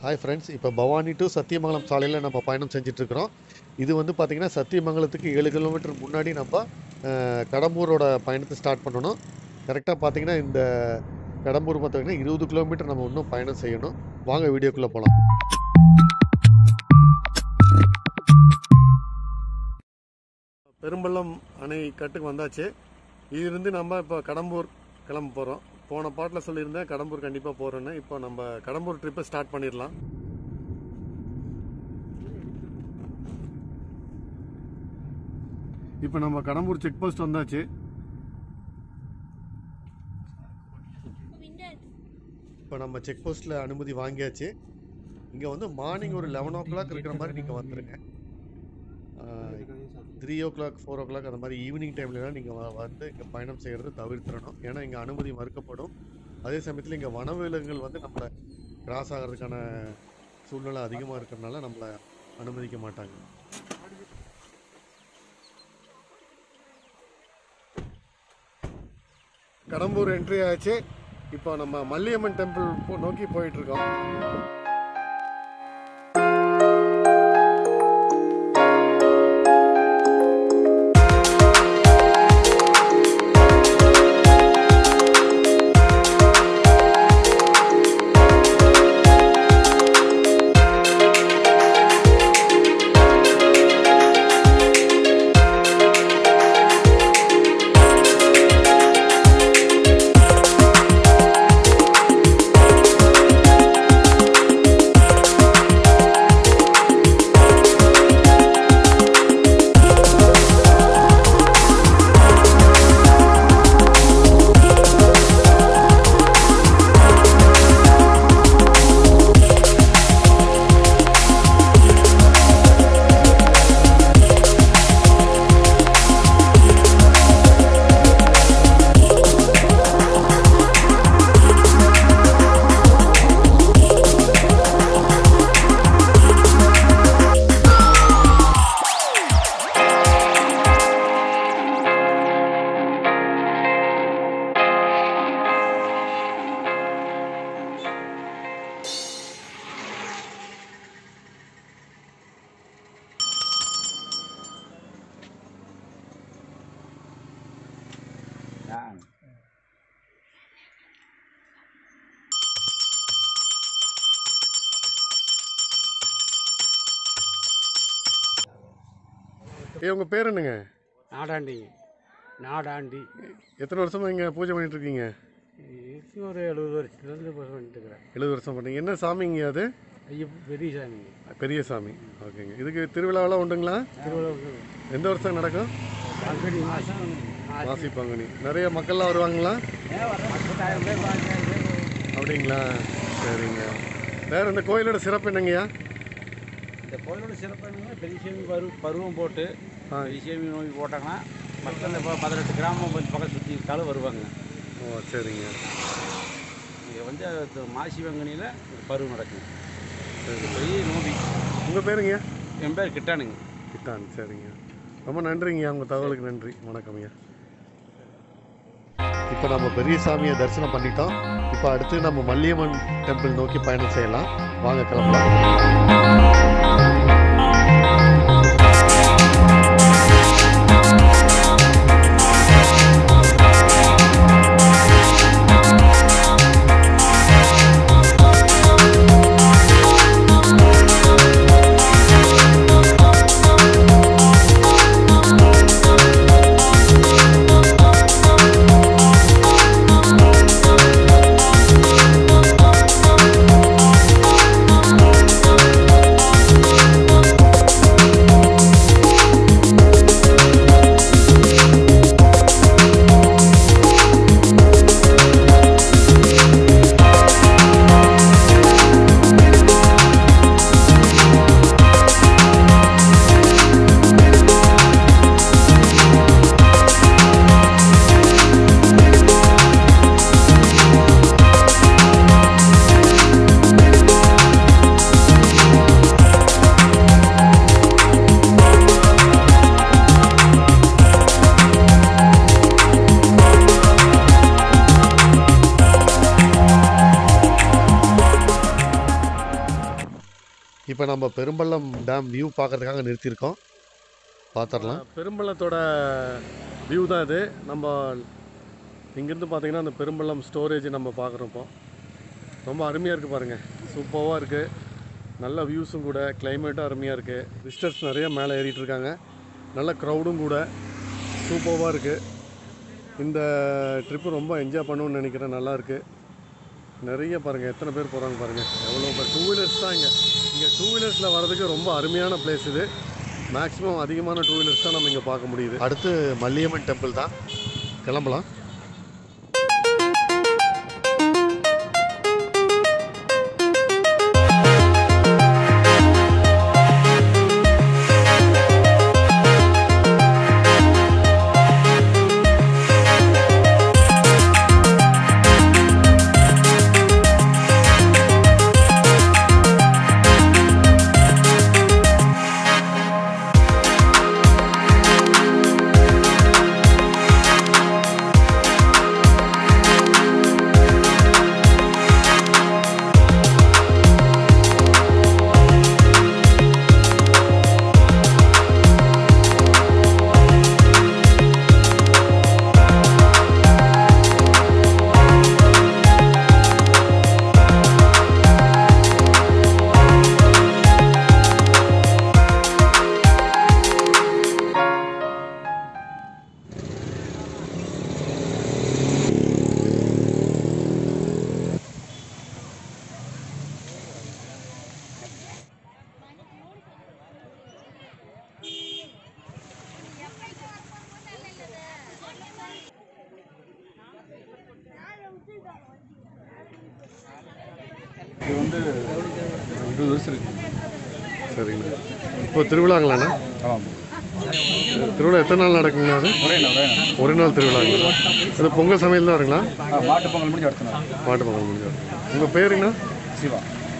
Hi friends இப்போ Bhavani to Sathyamangalam சாலையில் நம்ம பயணம் செஞ்சிட்ருக்கிறோம் இது வந்து பார்த்திங்கன்னா சத்தியமங்கலத்துக்கு ஏழு கிலோமீட்டர் முன்னாடி நம்ம அஹ், கடம்பூரோட பயணத்தை ஸ்டார்ட் பண்ணணும் கரெக்டாக பார்த்தீங்கன்னா இந்த கடம்பூர் பார்த்தீங்கன்னா இருபது கிலோமீட்டர் நம்ம இன்னும் பயணம் செய்யணும் வாங்க வீடியோக்குள்ளே போகலாம் பெரும்பள்ளம் அணை கட்டுக்கு வந்தாச்சு இதிலிருந்து நம்ம இப்போ கடம்பூர் கிளம்ப போகிறோம் போன பாட்டில் சொல்லியிருந்தேன் கடம்பூர் கண்டிப்பாக போகிறோன்னு இப்போ நம்ம கடம்பூர் ட்ரிப்பை ஸ்டார்ட் பண்ணிடலாம் இப்போ நம்ம கடம்பூர் செக் போஸ்ட் வந்தாச்சு இப்போ நம்ம செக் போஸ்ட்டில் அனுமதி வாங்கியாச்சு இங்கே வந்து மார்னிங் ஒரு லெவன் ஓ கிளாக் இருக்கிற மாதிரி நீங்கள் வந்துருங்க three o'clock four o'clock அந்த மாதிரி ஈவினிங் டைம்லலாம் நீங்கள் வந்து இங்கே பயணம் செய்கிறது தவிர்த்திடணும் ஏன்னா இங்கே அனுமதி மறுக்கப்படும் அதே சமயத்தில் இங்கே வனவிலங்குகள் வந்து நம்மளை கிராஸ் ஆகிறதுக்கான சூழ்நிலை அதிகமாக இருக்கிறதுனால நம்மளை அனுமதிக்க மாட்டாங்க கடம்பூர் என்ட்ரி ஆச்சு இப்போ நம்ம மல்லியம்மன் டெம்பிள் போ- நோக்கி போயிட்டு இருக்கோம் ஏ உங்கள் பேர் என்னங்க நாடாண்டி நாடாண்டி எத்தனை வருஷமா இங்கே பூஜை பண்ணிட்டு இருக்கீங்க இது ஒரு எழுபது வருஷத்துலேருந்து இப்போ பண்ணிட்டு இருக்கிறேன் எழுபது வருஷம் பண்ணீங்க என்ன சாமிங்க அது ஐயோ பெரிய சாமி பெரிய சாமி ஓகேங்க இதுக்கு திருவிழாவெல்லாம் உண்டுங்களா திருவள்ளுவர் எந்த வருஷம் நடக்கும் பங்குனி மாதம் மாசி பங்குனி நிறைய மக்கள்லாம் வருவாங்களா பத்தாயிரம் பேர் பாஞ்சாயிரம் பேர் அப்படிங்களா சரிங்க வேற இந்த கோயிலோட சிறப்பு என்னங்கய்யா இந்த கோயிலோட சிறப்பு என்னன்னா பெரிய சாமி பரு பருவம் போட்டு ஆ. பெரிய சாமி நோய் போட்டாங்கன்னா மக்கள் இந்த ப- பதினெட்டு கிராமம் வந்து பக்கம் சுற்றி இருக்காலும் வருவாங்க ஓ சரிங்க இங்கே வந்து அது மாசி பங்குனியில் பருவம் நடக்கும் சரி பெரிய நோம்பி உங்கள் பேருங்க என் பேர் கிட்டானுங்க கிட்டான் சரிங்க ரொம்ப நன்றிங்கய்யா உங்கள் தகவலுக்கு நன்றி வணக்கம்யா இப்போ நம்ம பெரிய சாமியை தரிசனம் பண்ணிட்டோம் இப்போ அடுத்து நம்ம மல்லியம்மன் டெம்பிள் நோக்கி பயணம் செய்யலாம் வாங்க கிளம்பலாம் Thank இப்போ நம்ம பெரும்பள்ளம் டேம் வியூ பார்க்கறதுக்காக நிறுத்தியிருக்கோம் பார்த்துடலாம் பெரும்பள்ளத்தோட வியூ தான் இது நம்ம இங்கேருந்து பார்த்தீங்கன்னா அந்த பெரும்பள்ளம் ஸ்டோரேஜ் நம்ம பார்க்குறப்போ ரொம்ப அருமையாக இருக்குது பாருங்கள் சூப்பராக இருக்குது நல்ல வியூஸும் கூட கிளைமேட்டும் அருமையாக இருக்குது விசிட்டர்ஸ் நிறைய மேலே ஏறிட்டு இருக்காங்க நல்ல க்ரௌடும் கூட சூப்பராக இருக்குது இந்த ட்ரிப்பு ரொம்ப என்ஜாய் பண்ணுவோம்னு நினைக்கிறேன் நல்லா இருக்குது நிறைய பாருங்கள் எத்தனை பேர் போகிறாங்க பாருங்கள் எவ்வளோ பேர் டூ வீலர்ஸ் தான் இங்கே இங்கே டூ வீலர்ஸில் வர்றதுக்கு ரொம்ப அருமையான பிளேஸ் இது மேக்ஸிமம் அதிகமான டூ வீலர்ஸ் தான் நம்ம இங்கே பார்க்க முடியுது அடுத்து மல்லியம்மன் டெம்பிள் தான் கிளம்பலாம் இது வந்து இருபது வருஷம் இருக்கு சரிங்கண்ணா இப்போ திருவிழாங்களாண்ணா ஆமாம் திருவிழா எத்தனை நாள் நடக்குங்கண்ணா அது ஒரே நாள் ஒரே நாள் ஒரு நாள் திருவிழாங்களா அது பொங்கல் சமையல் தான் வருங்களா ஆ, மாட்டு பொங்கல் முடிஞ்சு அடுத்த நாள் மாட்டு பொங்கல் முடிஞ்சு உங்கள் பேருங்கண்ணா சிவா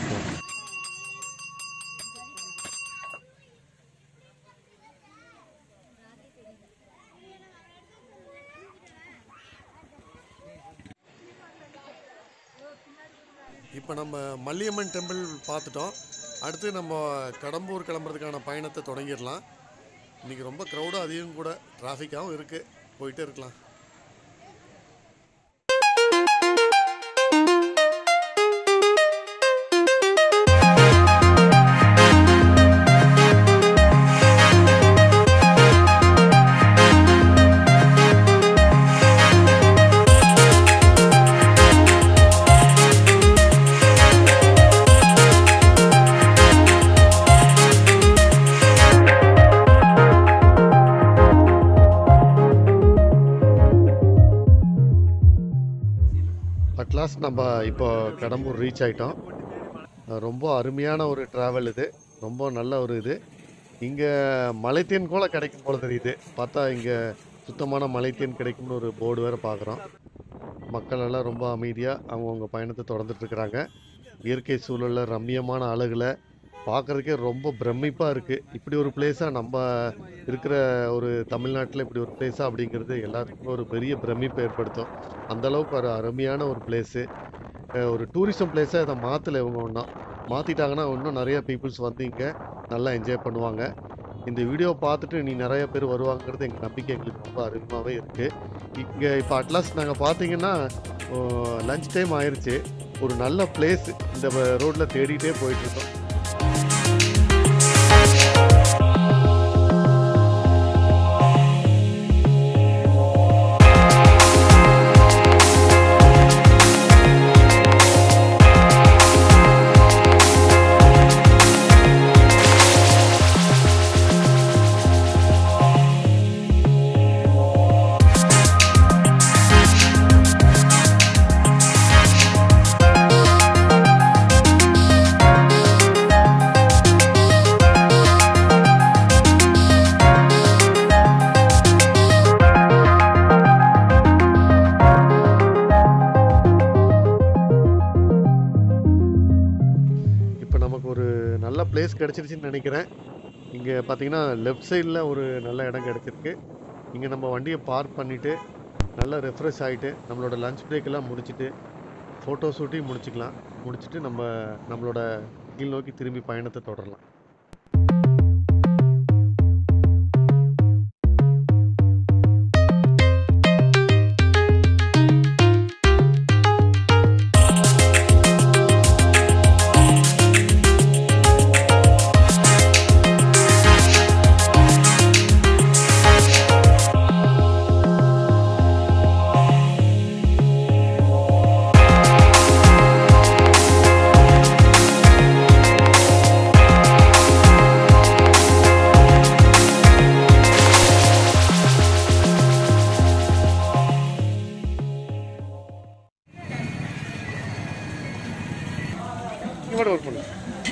இப்போ நம்ம மல்லியம்மன் டெம்பிள் பார்த்துட்டோம் அடுத்து நம்ம கடம்பூர் கிளம்புறதுக்கான பயணத்தை தொடங்கிடலாம் இன்றைக்கி ரொம்ப க்ரௌடும் அதிகம் கூட டிராஃபிக்காகவும் இருக்குது போயிட்டே இருக்கலாம் அட்லாஸ்ட் நம்ம இப்போ கடம்பூர் ரீச் ஆயிட்டோம் அஹ் ரொம்ப அருமையான ஒரு ட்ராவல் இது ரொம்ப நல்ல ஒரு இது இங்கே மலைத்தேன் கூட கிடைக்கும் போல தெரியுது பார்த்தா இங்கே சுத்தமான மலைத்தேன் கிடைக்கும்னு ஒரு போர்டு வேறு பார்க்குறோம் மக்கள் எல்லாம் ரொம்ப அமைதியாக அவங்கவுங்க பயணத்தை தொடர்ந்துட்டு இருக்கிறாங்க இயற்கை சூழலில் ரம்மியமான அழகில் பார்க்குறதுக்கே ரொம்ப பிரமிப்பாக இருக்குது இப்படி ஒரு பிளேஸாக நம்ம இருக்கிற ஒரு தமிழ்நாட்டில் இப்படி ஒரு பிளேஸா அப்படிங்கிறது எல்லாத்துக்குமே ஒரு பெரிய பிரமிப்பை ஏற்படுத்தும் அந்த அளவுக்கு ஒரு அருமையான ஒரு பிளேஸு ஒரு டூரிசம் பிளேஸாக இதை மாற்றலை இவங்க ஒன்றும் மாற்றிட்டாங்கன்னா இன்னும் நிறைய பீப்புள்ஸ் வந்து இங்கே நல்லா என்ஜாய் பண்ணுவாங்க இந்த வீடியோ பார்த்துட்டு நீ நிறைய பேர் வருவாங்கிறது எங்கள் நம்பிக்கை எங்களுக்கு ரொம்ப அருமையாகவே இருக்குது இங்கே இப்போ அட்லாஸ்ட் நாங்கள் பார்த்தீங்கன்னா லஞ்ச் டைம் ஆயிருச்சு ஒரு நல்ல பிளேஸ் இந்த ரோட்டில் தேடிட்டே போயிட்டுருக்கோம் இப்போ நமக்கு ஒரு நல்ல பிளேஸ் கிடச்சிருச்சுன்னு நினைக்கிறேன் இங்கே பார்த்தீங்கன்னா லெஃப்ட் சைடில் ஒரு நல்ல இடம் கிடச்சிருக்கு இங்கே நம்ம வண்டியை பார்க் பண்ணிவிட்டு நல்லா ரெஃப்ரெஷ் ஆகிட்டு நம்மளோட லஞ்ச் பிரேக் எல்லாம் முடிச்சுட்டு ஃபோட்டோ ஷூட்டையும் முடிச்சுக்கலாம் முடிச்சுட்டு நம்ம நம்மளோட கீழ் நோக்கி திரும்பி பயணத்தை தொடரலாம் இங்கே ஒர்க் பண்ணு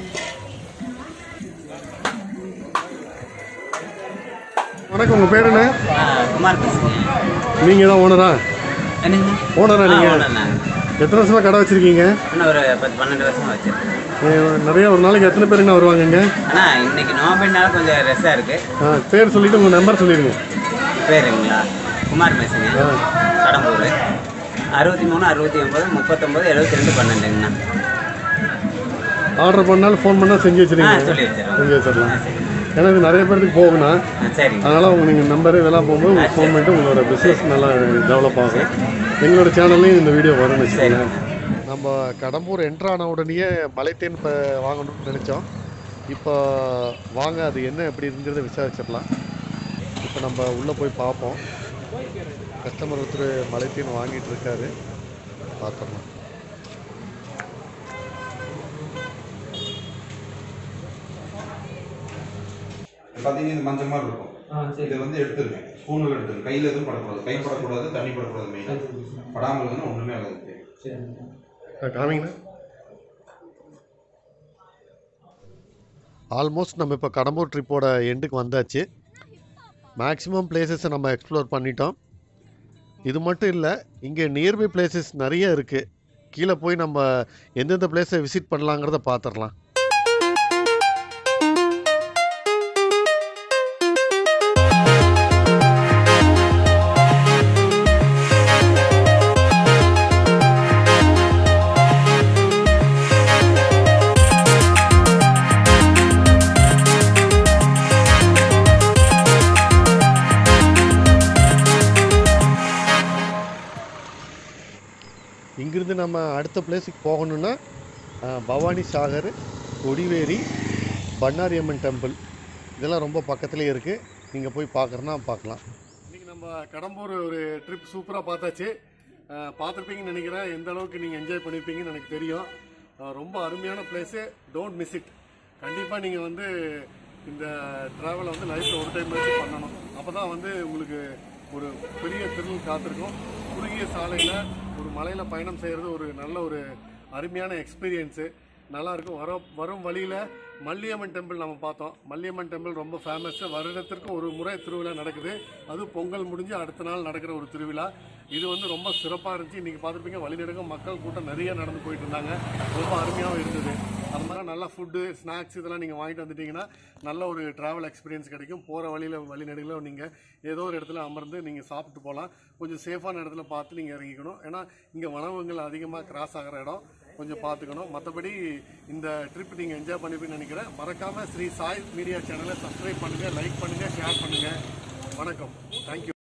வணக்கம் உங்கள் பேர் என்ன குமார் பேசுகிறேன் நீங்கள் தான் ஓனரா என்னங்க ஓனரா நீங்கள் நாங்கள் எத்தனை வருஷமா கடை வச்சிருக்கீங்க இன்னும் ஒரு பத்து பன்னெண்டு வருஷமா வச்சிருக்கேன் அஹ் நிறைய ஒரு நாளைக்கு எத்தனை பேருங்க வருவாங்க இங்க அண்ணா இன்னைக்கு நோம்பெண்ணால கொஞ்சம் ரெஸ்ஸாக இருக்கு ஆ பேர் சொல்லிட்டு உங்கள் நம்பர் சொல்லிடுங்க பேருங்களா குமார் பேசுங்க ஆ கடம்பூர் அறுபத்தி மூணு அறுபத்தி ஒம்பது முப்பத்தொம்பது எழுபத்தி ரெண்டு பன்னெண்டுங்கண்ணா ஆர்டர் பண்ணாலும் ஃபோன் பண்ணால் செஞ்சு ஆ வச்சிருங்க சொல்லி வச்சிடறோம் செஞ்சு வச்சிடலாம் ஆ சரி ஏன்னா இது நிறைய பேருக்கு போகணும் ஆ சரிங்க அதனால் உங்கள் நீங்கள் நம்பர் இதெல்லாம் போகும்போது உங்களுக்கு ஃபோன் பண்ணிட்டு உங்களோட பிஸ்னஸ் நல்லா டெவலப் ஆகும் எங்களோட சேனல்லையும் இந்த வீடியோ வரும்னு வச்சுக்கோங்க நம்ம கடம்பூர் என்ட்ரு ஆன உடனேயே மலைத்தேன் இப்போ வாங்கணும்னு நினச்சோம் இப்போ வாங்க அது என்ன எப்படி இருக்குங்கிறத விசாரிச்சிடலாம் இப்போ நம்ம உள்ளே போய் பார்ப்போம் கஸ்டமர் ஒருத்தர் மலைத்தேன் வாங்கிட்டு இருக்காரு பார்த்துடலாம் பார்த்தீங்கன்னா இந்த மஞ்சள் மாதிரி இருக்கும் இதை வந்து எடுத்துருங்க ஸ்பூனில் எடுத்துருங்க கையில் எதுவும் படக்கூடாது கை படக்கூடாது தண்ணி படக்கூடாது மெயினாக படாமல் இருந்தால் ஒன்றுமே ஆகாது காமிங்கண்ணா ஆல்மோஸ்ட் நம்ம இப்போ கடம்பூர் ட்ரிப்போட எண்டுக்கு வந்தாச்சு மேக்ஸிமம் பிளேசஸை நம்ம எக்ஸ்ப்ளோர் பண்ணிட்டோம் இது மட்டும் இல்லை இங்கே நியர்பை பிளேசஸ் நிறைய இருக்குது கீழே போய் நம்ம எந்தெந்த பிளேஸை விசிட் பண்ணலாங்கிறத பார்த்துடலாம் இங்கிருந்து நம்ம அடுத்த பிளேஸுக்கு போகணுன்னா அஹ், பவானி சாகர் கொடிவேரி பண்ணாரி அம்மன் டெம்பிள் இதெல்லாம் ரொம்ப பக்கத்துலேயே இருக்குது நீங்கள் போய் பார்க்குறனா பார்க்கலாம் இன்றைக்கி நம்ம கடம்பூர் ஒரு ட்ரிப் சூப்பராக பார்த்தாச்சு அஹ், பார்த்திருப்பீங்கன்னு நினைக்கிறேன் எந்த அளவுக்கு நீங்கள் என்ஜாய் பண்ணியிருப்பீங்கன்னு எனக்கு தெரியும் அஹ், ரொம்ப அருமையான பிளேஸு டோன்ட் மிஸ் இட் கண்டிப்பாக நீங்கள் வந்து இந்த ட்ராவலை வந்து லைஃப்பில் ஒரு டைம் வச்சு பண்ணணும் அப்போ தான் வந்து உங்களுக்கு ஒரு பெரிய திருள் காத்திருக்கும் குறுகிய சாலையில் ஒரு மலையில் பயணம் செய்கிறது ஒரு நல்ல ஒரு அருமையான எக்ஸ்பீரியன்ஸு நல்லாயிருக்கும் வர வரும் வழியில் மல்லியம்மன் டெம்பிள் நம்ம பார்த்தோம் மல்லியம்மன் டெம்பிள் ரொம்ப ஃபேமஸ்ஸு வருடத்திற்கு ஒரு முறை திருவிழா நடக்குது அது பொங்கல் முடிஞ்சு அடுத்த நாள் நடக்கிற ஒரு திருவிழா இது வந்து ரொம்ப சிறப்பாக இருந்துச்சு இன்றைக்கி பார்த்துருப்பீங்க வழிநெடுக்க மக்கள் கூட்டம் நிறைய நடந்து போயிட்டு இருந்தாங்க ரொம்ப அருமையாகவும் இருந்தது அது மாதிரி நல்லா ஃபுட்டு ஸ்நாக்ஸ் இதெல்லாம் நீங்கள் வாங்கிட்டு வந்துட்டீங்கன்னா நல்ல ஒரு ட்ராவல் எக்ஸ்பீரியன்ஸ் கிடைக்கும் போகிற வழியில் வழிநெடுகில் நீங்கள் ஏதோ ஒரு இடத்துல அமர்ந்து நீங்கள் சாப்பிட்டு போகலாம் கொஞ்சம் சேஃபான இடத்துல பார்த்து நீங்கள் இறங்கிக்கணும் ஏன்னா இங்கே வனவுகள் அதிகமாக கிராஸ் ஆகிற இடம் கொஞ்சம் பார்த்துக்கணும் மற்றபடி இந்த ட்ரிப் நீங்கள் என்ஜாய் பண்ணிப்பீங்கன்னு நினைக்கிறேன் மறக்காமல் ஸ்ரீ சாய் மீடியா சேனலை சப்ஸ்கிரைப் பண்ணுங்கள் லைக் பண்ணுங்கள் ஷேர் பண்ணுங்கள் வணக்கம் தேங்க்யூ